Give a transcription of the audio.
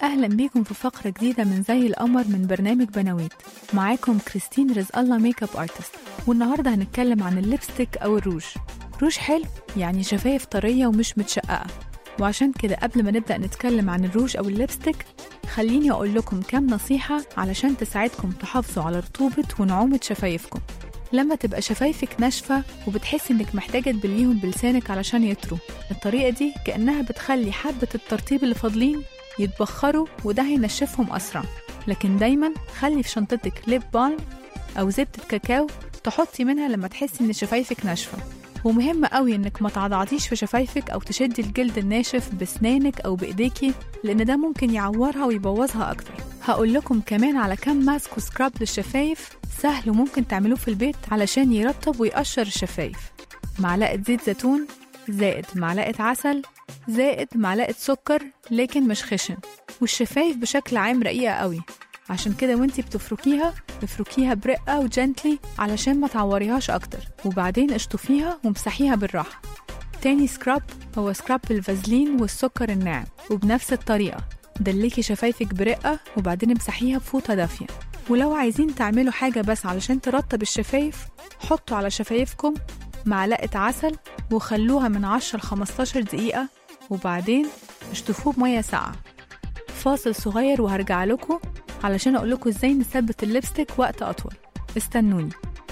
أهلا بيكم في فقرة جديدة من زي القمر من برنامج بنويت معاكم كريستين رزق الله ميك اب ارتست والنهاردة هنتكلم عن الليبستيك أو الروج روج حلو يعني شفايف طرية ومش متشققة وعشان كده قبل ما نبدأ نتكلم عن الروج أو الليبستيك خليني أقول لكم كام نصيحة علشان تساعدكم تحافظوا على رطوبة ونعومة شفايفكم لما تبقى شفايفك ناشفة وبتحس إنك محتاجة تبليهم بلسانك علشان يطروا الطريقة دي كأنها بتخلي حبة الترطيب اللي فاضلين يتبخروا وده هينشفهم أسرع لكن دايما خلي في شنطتك ليب بالم أو زبدة كاكاو تحطي منها لما تحسي إن شفايفك ناشفة ومهم قوي إنك ما تعضعضيش في شفايفك أو تشدي الجلد الناشف بسنانك أو بإيديكي لأن ده ممكن يعورها ويبوظها أكتر هقول لكم كمان على كام ماسك وسكراب للشفايف سهل وممكن تعملوه في البيت علشان يرطب ويقشر الشفايف معلقة زيت زيتون زائد معلقة عسل زائد معلقة سكر لكن مش خشن والشفايف بشكل عام رقيقة قوي عشان كده وانتي بتفركيها افركيها برقة وجنتلي علشان ما تعوريهاش أكتر وبعدين اشطفيها وامسحيها بالراحة تاني سكراب هو سكراب الفازلين والسكر الناعم وبنفس الطريقة دلكي شفايفك برقة وبعدين امسحيها بفوطة دافية ولو عايزين تعملوا حاجة بس علشان ترطب الشفايف حطوا على شفايفكم معلقة عسل وخلوها من 10 ل 15 دقيقة وبعدين اشطفوه بمية ساقعة فاصل صغير وهرجع لكم علشان اقول لكم ازاي نثبت الليبستيك وقت اطول استنوني